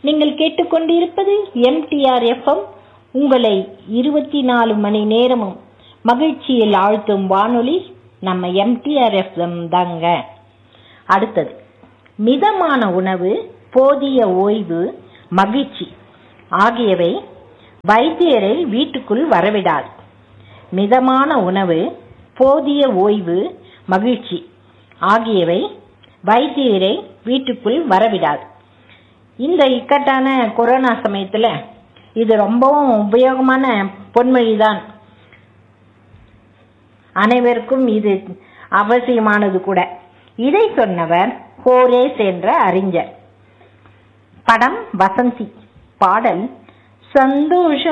நீங்கள் கேட்டுக்கொண்டிருப்பது MTR FM உங்களை இருபத்தி நாலு மணி நேரமும் மகிழ்ச்சியில் ஆழ்த்தும் வானொலி நம்ம எம்டிஆர் எஃப்எம் தாங்க அடுத்தது மிதமான உணவு போதிய ஓய்வு மகிழ்ச்சி ஆகியவை வைத்தியரை வீட்டுக்குள் வரவிடாது மிதமான உணவு போதிய ஓய்வு மகிழ்ச்சி ஆகியவை வைத்தியரை வீட்டுக்குள் வரவிடாது இந்த இக்கட்டான கொரோனா சமயத்துல இது ரொம்பவும் உபயோகமான பொன்மொழிதான் அனைவருக்கும் இது அவசியமானது கூட இதை சொன்னவர் ஹோரேஸ் என்ற அறிஞர் படம் வசந்தி பாடல் சந்தோஷம்